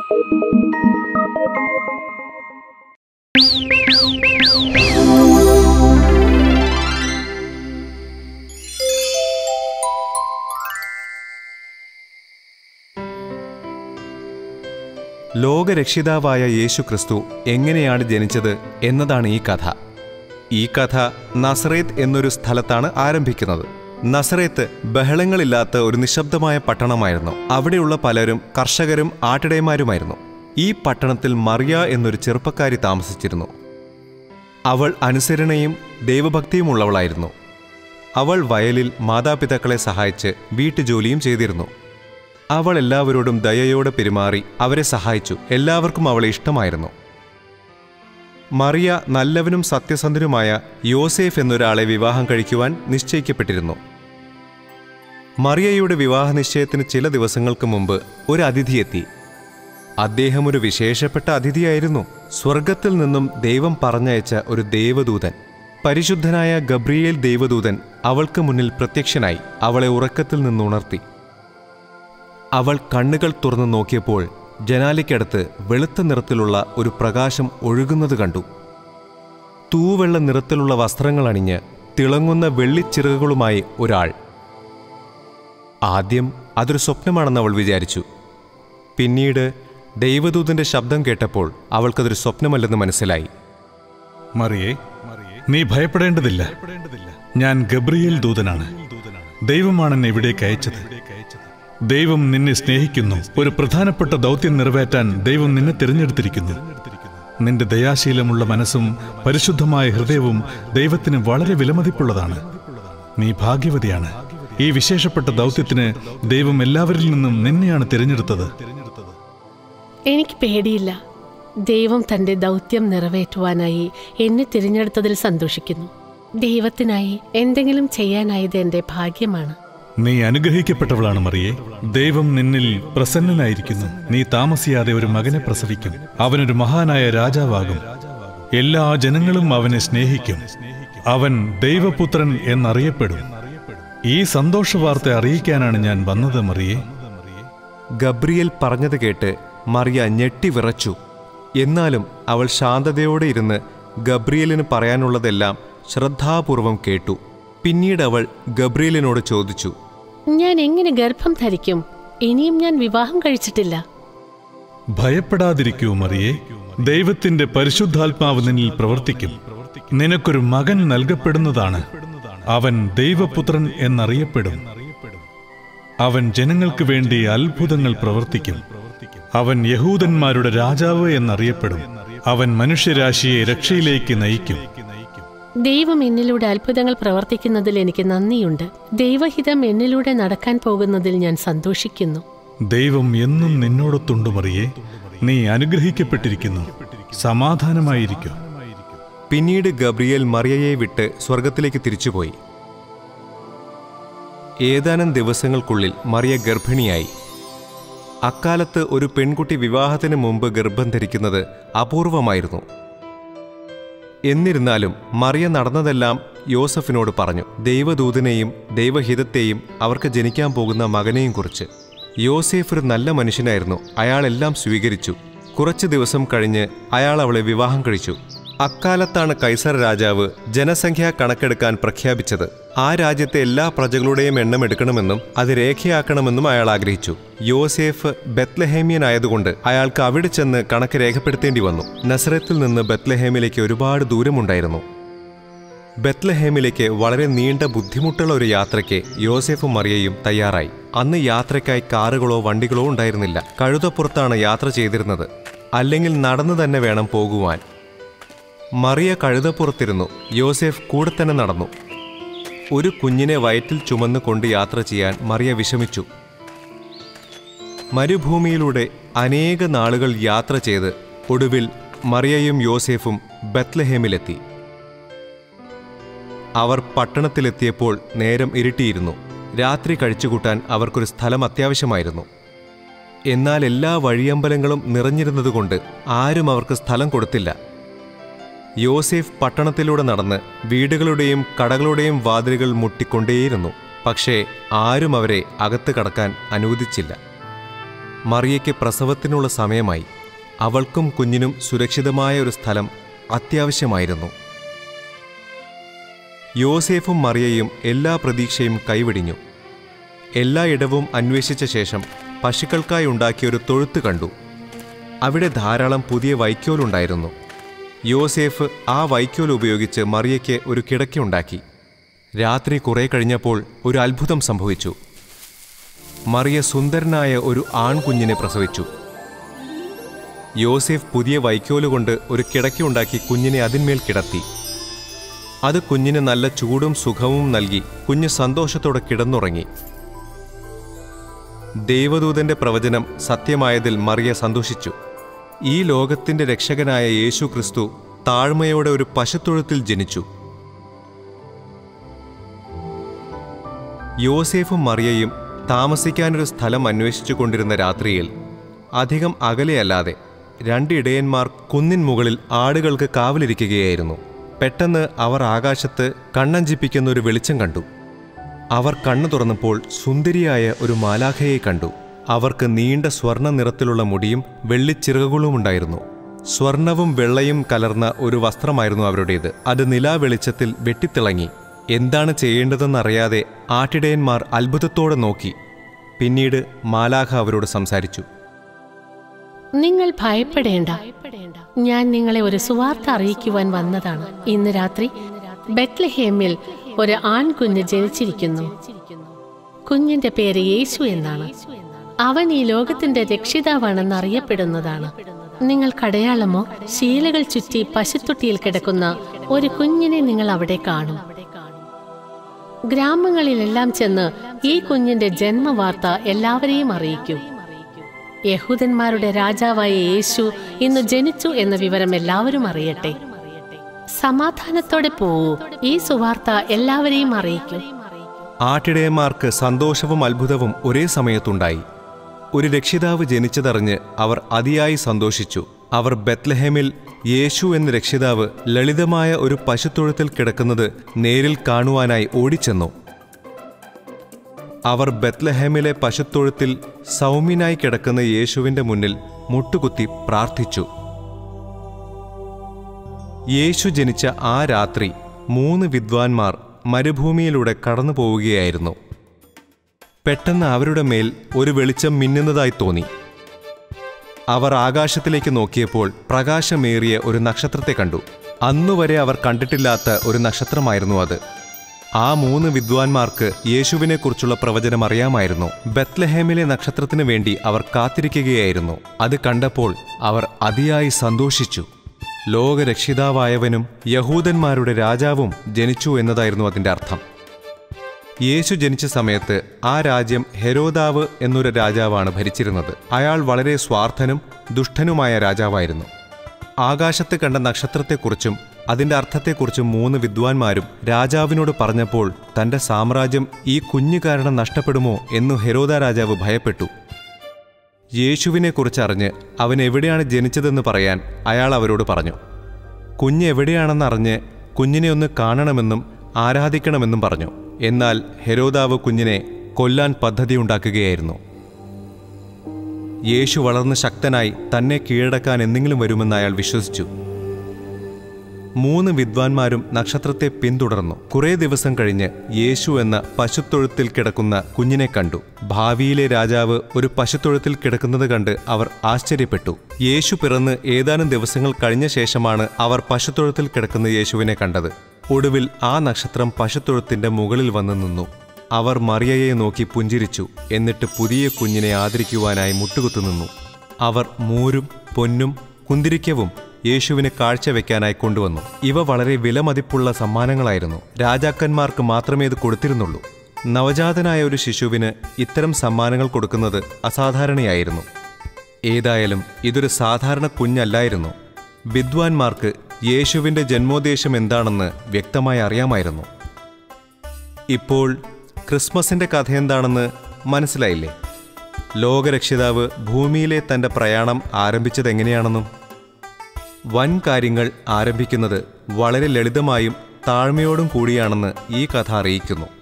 ലോകരക്ഷിതാവായ യേശു ക്രിസ്തു എങ്ങനെയാണ് ജനിച്ചത് എന്നതാണ് ഈ കഥ ഈ കഥ നസറേത്ത് എന്നൊരു സ്ഥലത്താണ് ആരംഭിക്കുന്നത് നസറേത്ത് ബഹളങ്ങളില്ലാത്ത ഒരു നിശബ്ദമായ പട്ടണമായിരുന്നു അവിടെയുള്ള പലരും കർഷകരും ആട്ടിടയന്മാരുമായിരുന്നു ഈ പട്ടണത്തിൽ മറിയ എന്നൊരു ചെറുപ്പക്കാരി താമസിച്ചിരുന്നു അവൾ അനുസരണയും ദൈവഭക്തിയുമുള്ളവളായിരുന്നു അവൾ വയലിൽ മാതാപിതാക്കളെ സഹായിച്ച് വീട്ടുജോലിയും ചെയ്തിരുന്നു അവൾ എല്ലാവരോടും ദയയോടെ പെരുമാറി അവരെ സഹായിച്ചു എല്ലാവർക്കും അവളെ ഇഷ്ടമായിരുന്നു മറിയ നല്ലവനും സത്യസന്ധനുമായ യോസേഫ് എന്നൊരാളെ വിവാഹം കഴിക്കുവാൻ നിശ്ചയിക്കപ്പെട്ടിരുന്നു മറിയയുടെ വിവാഹ നിശ്ചയത്തിന് ചില ദിവസങ്ങൾക്ക് മുമ്പ് ഒരു അതിഥിയെത്തി അദ്ദേഹം ഒരു വിശേഷപ്പെട്ട അതിഥിയായിരുന്നു സ്വർഗത്തിൽ നിന്നും ദൈവം പറഞ്ഞയച്ച ഒരു ദേവദൂതൻ പരിശുദ്ധനായ ഗബ്രിയേൽ ദേവദൂതൻ അവൾക്ക് മുന്നിൽ പ്രത്യക്ഷനായി അവളെ ഉറക്കത്തിൽ നിന്നുണർത്തി അവൾ കണ്ണുകൾ തുറന്നു നോക്കിയപ്പോൾ ജനാലയ്ക്കടുത്ത് വെളുത്ത നിറത്തിലുള്ള ഒരു പ്രകാശം ഒഴുകുന്നത് കണ്ടു തൂവെള്ള നിറത്തിലുള്ള വസ്ത്രങ്ങൾ അണിഞ്ഞ് തിളങ്ങുന്ന വെള്ളിച്ചിറകുകളുമായി ഒരാൾ ആദ്യം അതൊരു സ്വപ്നമാണെന്ന് അവൾ വിചാരിച്ചു പിന്നീട് ദൈവദൂതന്റെ ശബ്ദം കേട്ടപ്പോൾ അവൾക്കതൊരു സ്വപ്നമല്ലെന്ന് മനസ്സിലായി മറിയേ നീ ഭയപ്പെടേണ്ടതില്ല ഞാൻ ഗബ്രിയേൽ ദൂതനാണ് ദൈവമാണ് എന്നെ ഇവിടേക്ക് അയച്ചത് ദൈവം നിന്നെ സ്നേഹിക്കുന്നു ഒരു പ്രധാനപ്പെട്ട ദൗത്യം നിറവേറ്റാൻ ദൈവം നിന്നെ തിരഞ്ഞെടുത്തിരിക്കുന്നു നിന്റെ ദയാശീലമുള്ള മനസ്സും പരിശുദ്ധമായ ഹൃദയവും ദൈവത്തിന് വളരെ വിലമതിപ്പുള്ളതാണ് നീ ഭാഗ്യവതിയാണ് ഈ വിശേഷപ്പെട്ട ദൗത്യത്തിന് ദൈവം എല്ലാവരിൽ നിന്നും നിന്നെയാണ് തിരഞ്ഞെടുത്തത് എനിക്ക് പേടിയില്ല ദൈവം തന്റെ ദൗത്യം നിറവേറ്റുവാനായി എന്നെ തിരഞ്ഞെടുത്തതിൽ സന്തോഷിക്കുന്നു ദൈവത്തിനായി എന്തെങ്കിലും ചെയ്യാനായത് എന്റെ ഭാഗ്യമാണ് നീ അനുഗ്രഹിക്കപ്പെട്ടവളാണ് മറിയേ ദൈവം നിന്നിൽ പ്രസന്നനായിരിക്കുന്നു നീ താമസിയാതെ ഒരു മകനെ പ്രസവിക്കും അവനൊരു മഹാനായ രാജാവാകും എല്ലാ ജനങ്ങളും അവനെ സ്നേഹിക്കും അവൻ ദൈവപുത്രൻ എന്നറിയപ്പെടും ഈ സന്തോഷ വാർത്ത അറിയിക്കാനാണ് ഞാൻ വന്നത് മറിയേ ഗബ്രിയേൽ പറഞ്ഞത് കേട്ട് മറിയ ഞെട്ടി വിറച്ചു എന്നാലും അവൾ ശാന്തതയോടെ ഇരുന്ന് ഗബ്രിയേലിന് പറയാനുള്ളതെല്ലാം ശ്രദ്ധാപൂർവം കേട്ടു പിന്നീട് അവൾ ഗബ്രിയേലിനോട് ചോദിച്ചു ഞാൻ എങ്ങനെ ഗർഭം ധരിക്കും ഇനിയും ഞാൻ വിവാഹം കഴിച്ചിട്ടില്ല ഭയപ്പെടാതിരിക്കൂ മറിയേ ദൈവത്തിന്റെ പരിശുദ്ധാത്മാവ് നിന്നിൽ പ്രവർത്തിക്കും നിനക്കൊരു മകൻ നൽകപ്പെടുന്നതാണ് അവൻ ദൈവപുത്രൻ എന്നറിയപ്പെടും അവൻ ജനങ്ങൾക്ക് വേണ്ടി അത്ഭുതങ്ങൾ പ്രവർത്തിക്കും അവൻ യഹൂദന്മാരുടെ രാജാവ് എന്നറിയപ്പെടും അവൻ മനുഷ്യരാശിയെ രക്ഷയിലേക്ക് നയിക്കും ദൈവം എന്നിലൂടെ അത്ഭുതങ്ങൾ പ്രവർത്തിക്കുന്നതിൽ എനിക്ക് നന്ദിയുണ്ട് ദൈവഹിതം എന്നിലൂടെ നടക്കാൻ പോകുന്നതിൽ ഞാൻ സന്തോഷിക്കുന്നു ദൈവം എന്നും നിന്നോടൊത്തുണ്ട് മറിയേ നീ അനുഗ്രഹിക്കപ്പെട്ടിരിക്കുന്നു സമാധാനമായിരിക്കും പിന്നീട് ഗബ്രിയേൽ മറിയയെ വിട്ട് സ്വർഗത്തിലേക്ക് തിരിച്ചുപോയി ഏതാനും ദിവസങ്ങൾക്കുള്ളിൽ മറിയ ഗർഭിണിയായി അക്കാലത്ത് ഒരു പെൺകുട്ടി വിവാഹത്തിന് മുമ്പ് ഗർഭം ധരിക്കുന്നത് അപൂർവമായിരുന്നു എന്നിരുന്നാലും മറിയ നടന്നതെല്ലാം യോസഫിനോട് പറഞ്ഞു ദൈവദൂതനെയും ദൈവഹിതത്തെയും അവർക്ക് ജനിക്കാൻ പോകുന്ന മകനെയും കുറിച്ച് യോസേഫ് ഒരു നല്ല മനുഷ്യനായിരുന്നു അയാളെല്ലാം സ്വീകരിച്ചു കുറച്ച് ദിവസം കഴിഞ്ഞ് അയാൾ അവളെ വിവാഹം കഴിച്ചു അക്കാലത്താണ് കൈസർ രാജാവ് ജനസംഖ്യാ കണക്കെടുക്കാൻ പ്രഖ്യാപിച്ചത് ആ രാജ്യത്തെ എല്ലാ പ്രജകളുടെയും എണ്ണം എടുക്കണമെന്നും അത് രേഖയാക്കണമെന്നും അയാൾ ആഗ്രഹിച്ചു യോസേഫ് ബത്ലഹേമിയനായതുകൊണ്ട് അയാൾക്ക് അവിടെ ചെന്ന് കണക്ക് രേഖപ്പെടുത്തേണ്ടി വന്നു നസറത്തിൽ നിന്ന് ബത്ലഹേമിലേക്ക് ഒരുപാട് ദൂരമുണ്ടായിരുന്നു ബത്ലഹേമിലേക്ക് വളരെ നീണ്ട ബുദ്ധിമുട്ടുള്ള ഒരു യാത്രയ്ക്ക് യോസേഫും മറിയയും തയ്യാറായി അന്ന് യാത്രയ്ക്കായി കാറുകളോ വണ്ടികളോ ഉണ്ടായിരുന്നില്ല കഴുതപ്പുറത്താണ് യാത്ര ചെയ്തിരുന്നത് അല്ലെങ്കിൽ നടന്നു തന്നെ വേണം പോകുവാൻ മറിയ കഴുതപ്പുറത്തിരുന്നു യോസേഫ് കൂടെ തന്നെ നടന്നു ഒരു കുഞ്ഞിനെ വയറ്റിൽ ചുമന്ന് കൊണ്ട് യാത്ര ചെയ്യാൻ മറിയ വിഷമിച്ചു മരുഭൂമിയിലൂടെ അനേക നാളുകൾ യാത്ര ചെയ്ത് ഒടുവിൽ മറിയയും യോസേഫും ബത്ലഹേമിലെത്തി അവർ പട്ടണത്തിലെത്തിയപ്പോൾ നേരം ഇരുട്ടിയിരുന്നു രാത്രി കഴിച്ചുകൂട്ടാൻ അവർക്കൊരു സ്ഥലം അത്യാവശ്യമായിരുന്നു എന്നാൽ എല്ലാ വഴിയമ്പലങ്ങളും നിറഞ്ഞിരുന്നതുകൊണ്ട് ആരും അവർക്ക് സ്ഥലം കൊടുത്തില്ല യോസേഫ് പട്ടണത്തിലൂടെ നടന്ന് വീടുകളുടെയും കടകളുടെയും വാതിലുകൾ മുട്ടിക്കൊണ്ടേയിരുന്നു പക്ഷേ ആരും അവരെ അകത്ത് കടക്കാൻ അനുവദിച്ചില്ല മറിയയ്ക്ക് പ്രസവത്തിനുള്ള സമയമായി അവൾക്കും കുഞ്ഞിനും സുരക്ഷിതമായ ഒരു സ്ഥലം അത്യാവശ്യമായിരുന്നു യോസേഫും മറിയയും എല്ലാ പ്രതീക്ഷയും കൈവിടിഞ്ഞു എല്ലായിടവും അന്വേഷിച്ച ശേഷം പശുക്കൾക്കായി ഉണ്ടാക്കിയ ഒരു തൊഴുത്ത് കണ്ടു അവിടെ ധാരാളം പുതിയ വൈക്കോലുണ്ടായിരുന്നു യോസേഫ് ആ വൈക്കോൽ ഉപയോഗിച്ച് മറിയയ്ക്ക് ഒരു കിടക്കയുണ്ടാക്കി രാത്രി കുറെ കഴിഞ്ഞപ്പോൾ ഒരു അത്ഭുതം സംഭവിച്ചു മറിയ സുന്ദരനായ ഒരു ആൺകുഞ്ഞിനെ പ്രസവിച്ചു യോസേഫ് പുതിയ വൈക്കോലുകൊണ്ട് ഒരു കിടക്കയുണ്ടാക്കി കുഞ്ഞിനെ അതിന്മേൽ കിടത്തി അത് കുഞ്ഞിന് നല്ല ചൂടും സുഖവും നൽകി കുഞ്ഞ് സന്തോഷത്തോടെ കിടന്നുറങ്ങി ദേവദൂതന്റെ പ്രവചനം സത്യമായതിൽ മറിയ സന്തോഷിച്ചു ഈ ലോകത്തിന്റെ രക്ഷകനായ യേശു ക്രിസ്തു താഴ്മയോടെ ഒരു പശുത്തൊഴുത്തിൽ ജനിച്ചു യോസേഫും മറിയയും താമസിക്കാനൊരു സ്ഥലം അന്വേഷിച്ചു കൊണ്ടിരുന്ന രാത്രിയിൽ അധികം അകലെയല്ലാതെ രണ്ട് ഇടയന്മാർ കുന്നിൻ മുകളിൽ ആടുകൾക്ക് കാവലിരിക്കുകയായിരുന്നു പെട്ടെന്ന് അവർ ആകാശത്ത് കണ്ണഞ്ചിപ്പിക്കുന്ന ഒരു വെളിച്ചം കണ്ടു അവർ കണ്ണു തുറന്നപ്പോൾ സുന്ദരിയായ ഒരു മാലാഖയെ കണ്ടു അവർക്ക് നീണ്ട സ്വർണ്ണ നിറത്തിലുള്ള മുടിയും വെള്ളിച്ചിറകുകളുമുണ്ടായിരുന്നു സ്വർണവും വെള്ളയും കലർന്ന ഒരു വസ്ത്രമായിരുന്നു അവരുടേത് അത് നിലാവെളിച്ചത്തിൽ വെട്ടിത്തിളങ്ങി എന്താണ് ചെയ്യേണ്ടതെന്നറിയാതെ ആട്ടിടയന്മാർ അത്ഭുതത്തോടെ നോക്കി പിന്നീട് മാലാഖ അവരോട് സംസാരിച്ചു നിങ്ങൾ ഭയപ്പെടേണ്ട ഞാൻ നിങ്ങളെ ഒരു സുവാർത്ത അറിയിക്കുവാൻ വന്നതാണ് ഇന്ന് രാത്രി ബെത്ലഹേമിൽ ഒരു ആൺകുഞ്ഞ് ജനിച്ചിരിക്കുന്നു കുഞ്ഞിന്റെ പേര് യേശു എന്നാണ് അവൻ ഈ ലോകത്തിന്റെ രക്ഷിതാവാണെന്ന് അറിയപ്പെടുന്നതാണ് നിങ്ങൾ കടയാളമോ ശീലകൾ ചുറ്റി പശുത്തൊട്ടിയിൽ കിടക്കുന്ന ഒരു കുഞ്ഞിനെ നിങ്ങൾ അവിടെ കാണും ഗ്രാമങ്ങളിലെല്ലാം ചെന്ന് ഈ കുഞ്ഞിന്റെ ജന്മവാർത്ത എല്ലാവരെയും അറിയിക്കൂ യഹൂദന്മാരുടെ രാജാവായ യേശു ഇന്ന് ജനിച്ചു എന്ന വിവരം എല്ലാവരും അറിയട്ടെ സമാധാനത്തോടെ പോവൂ ഈ സുവാർത്ത എല്ലാവരെയും അറിയിക്കൂ ആട്ടിടയന്മാർക്ക് സന്തോഷവും അത്ഭുതവും ഒരേ സമയത്തുണ്ടായി ഒരു രക്ഷിതാവ് ജനിച്ചതറിഞ്ഞ് അവർ അതിയായി സന്തോഷിച്ചു അവർ ബത്ലഹേമിൽ യേശു എന്ന രക്ഷിതാവ് ലളിതമായ ഒരു പശുത്തൊഴുത്തിൽ കിടക്കുന്നത് നേരിൽ കാണുവാനായി ഓടിച്ചെന്നു അവർ ബത്ലഹേമിലെ പശുത്തൊഴുത്തിൽ സൗമ്യനായി കിടക്കുന്ന യേശുവിന്റെ മുന്നിൽ മുട്ടുകുത്തി പ്രാർത്ഥിച്ചു യേശു ജനിച്ച ആ രാത്രി മൂന്ന് വിദ്വാൻമാർ മരുഭൂമിയിലൂടെ കടന്നു പോവുകയായിരുന്നു പെട്ടെന്ന് അവരുടെ മേൽ ഒരു വെളിച്ചം മിന്നുന്നതായി തോന്നി അവർ ആകാശത്തിലേക്ക് നോക്കിയപ്പോൾ പ്രകാശമേറിയ ഒരു നക്ഷത്രത്തെ കണ്ടു അന്നുവരെ അവർ കണ്ടിട്ടില്ലാത്ത ഒരു നക്ഷത്രമായിരുന്നു അത് ആ മൂന്ന് വിദ്വാൻമാർക്ക് യേശുവിനെക്കുറിച്ചുള്ള പ്രവചനം അറിയാമായിരുന്നു ബത്ലഹേമിലെ നക്ഷത്രത്തിനു വേണ്ടി അവർ കാത്തിരിക്കുകയായിരുന്നു അത് കണ്ടപ്പോൾ അവർ അതിയായി സന്തോഷിച്ചു ലോകരക്ഷിതാവായവനും യഹൂദന്മാരുടെ രാജാവും ജനിച്ചു എന്നതായിരുന്നു അതിൻ്റെ അർത്ഥം യേശു ജനിച്ച സമയത്ത് ആ രാജ്യം ഹെരോദാവ് എന്നൊരു രാജാവാണ് ഭരിച്ചിരുന്നത് അയാൾ വളരെ സ്വാർത്ഥനും ദുഷ്ടനുമായ രാജാവായിരുന്നു ആകാശത്ത് കണ്ട നക്ഷത്രത്തെക്കുറിച്ചും അതിന്റെ അർത്ഥത്തെക്കുറിച്ചും മൂന്ന് വിദ്വാൻമാരും രാജാവിനോട് പറഞ്ഞപ്പോൾ തന്റെ സാമ്രാജ്യം ഈ കുഞ്ഞു കാരണം നഷ്ടപ്പെടുമോ എന്നു ഹെരോദ രാജാവ് ഭയപ്പെട്ടു യേശുവിനെക്കുറിച്ചറിഞ്ഞ് അവൻ എവിടെയാണ് ജനിച്ചതെന്ന് പറയാൻ അയാൾ അവരോട് പറഞ്ഞു കുഞ്ഞ് എവിടെയാണെന്നറിഞ്ഞ് കുഞ്ഞിനെ ഒന്ന് കാണണമെന്നും ആരാധിക്കണമെന്നും പറഞ്ഞു എന്നാൽ ഹെരോദാവ് കുഞ്ഞിനെ കൊല്ലാൻ പദ്ധതിയുണ്ടാക്കുകയായിരുന്നു യേശു വളർന്ന് ശക്തനായി തന്നെ കീഴടക്കാൻ എന്തെങ്കിലും വരുമെന്ന് അയാൾ വിശ്വസിച്ചു മൂന്ന് വിദ്വാൻമാരും നക്ഷത്രത്തെ പിന്തുടർന്നു കുറേ ദിവസം കഴിഞ്ഞ് യേശു എന്ന പശുത്തൊഴുത്തിൽ കിടക്കുന്ന കുഞ്ഞിനെ കണ്ടു ഭാവിയിലെ രാജാവ് ഒരു പശുത്തൊഴുത്തിൽ കിടക്കുന്നത് കണ്ട് അവർ ആശ്ചര്യപ്പെട്ടു യേശു പിറന്ന് ഏതാനും ദിവസങ്ങൾ കഴിഞ്ഞ ശേഷമാണ് അവർ പശുത്തൊഴുത്തിൽ കിടക്കുന്ന യേശുവിനെ കണ്ടത് ഒടുവിൽ ആ നക്ഷത്രം പശുത്തൊഴുത്തിന്റെ മുകളിൽ വന്നു നിന്നു അവർ മറിയയെ നോക്കി പുഞ്ചിരിച്ചു എന്നിട്ട് പുതിയ കുഞ്ഞിനെ ആദരിക്കുവാനായി മുട്ടുകുത്തു നിന്നു അവർ മൂരും പൊന്നും കുന്തിരിക്കവും യേശുവിന് കാഴ്ചവെക്കാനായി കൊണ്ടുവന്നു ഇവ വളരെ വിലമതിപ്പുള്ള സമ്മാനങ്ങളായിരുന്നു രാജാക്കന്മാർക്ക് മാത്രമേ ഇത് കൊടുത്തിരുന്നുള്ളൂ നവജാതനായ ഒരു ശിശുവിന് ഇത്തരം സമ്മാനങ്ങൾ കൊടുക്കുന്നത് അസാധാരണയായിരുന്നു ഏതായാലും ഇതൊരു സാധാരണ കുഞ്ഞല്ലായിരുന്നു വിദ്വാൻമാർക്ക് യേശുവിൻ്റെ ജന്മോദ്ദേശം എന്താണെന്ന് വ്യക്തമായി അറിയാമായിരുന്നു ഇപ്പോൾ ക്രിസ്മസിന്റെ കഥ എന്താണെന്ന് മനസ്സിലായില്ലേ ലോകരക്ഷിതാവ് ഭൂമിയിലെ തന്റെ പ്രയാണം ആരംഭിച്ചത് എങ്ങനെയാണെന്നും വൻ കാര്യങ്ങൾ ആരംഭിക്കുന്നത് വളരെ ലളിതമായും താഴ്മയോടും കൂടിയാണെന്ന് ഈ കഥ അറിയിക്കുന്നു